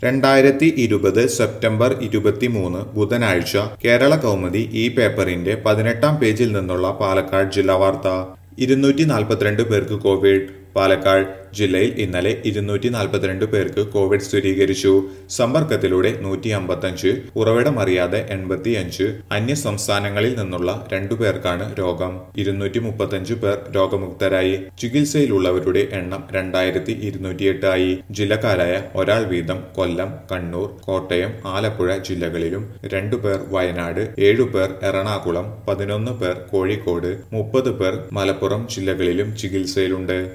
രണ്ടായിരത്തി ഇരുപത് സെപ്റ്റംബർ ഇരുപത്തിമൂന്ന് ബുധനാഴ്ച കേരള കൗമുദി ഈ പേപ്പറിന്റെ പതിനെട്ടാം പേജിൽ നിന്നുള്ള പാലക്കാട് ജില്ലാ വാർത്ത ഇരുന്നൂറ്റി നാൽപ്പത്തിരണ്ട് പേർക്ക് കോവിഡ് പാലക്കാട് ജില്ലയിൽ ഇന്നലെ ഇരുന്നൂറ്റി നാൽപ്പത്തിരണ്ട് പേർക്ക് കോവിഡ് സ്ഥിരീകരിച്ചു സമ്പർക്കത്തിലൂടെ നൂറ്റി അമ്പത്തഞ്ച് ഉറവിടമറിയാതെ എൺപത്തിയഞ്ച് അന്യ സംസ്ഥാനങ്ങളിൽ നിന്നുള്ള രണ്ടു പേർക്കാണ് രോഗം ഇരുന്നൂറ്റി മുപ്പത്തഞ്ച് പേർ രോഗമുക്തരായി ചികിത്സയിലുള്ളവരുടെ എണ്ണം രണ്ടായിരത്തി ഇരുന്നൂറ്റിയെട്ട് ആയി ജില്ലക്കാരായ ഒരാൾ വീതം കൊല്ലം കണ്ണൂർ കോട്ടയം ആലപ്പുഴ ജില്ലകളിലും രണ്ടു പേർ വയനാട് ഏഴു പേർ എറണാകുളം പതിനൊന്ന് പേർ കോഴിക്കോട് മുപ്പത് പേർ മലപ്പുറം ജില്ലകളിലും ചികിത്സയിലുണ്ട്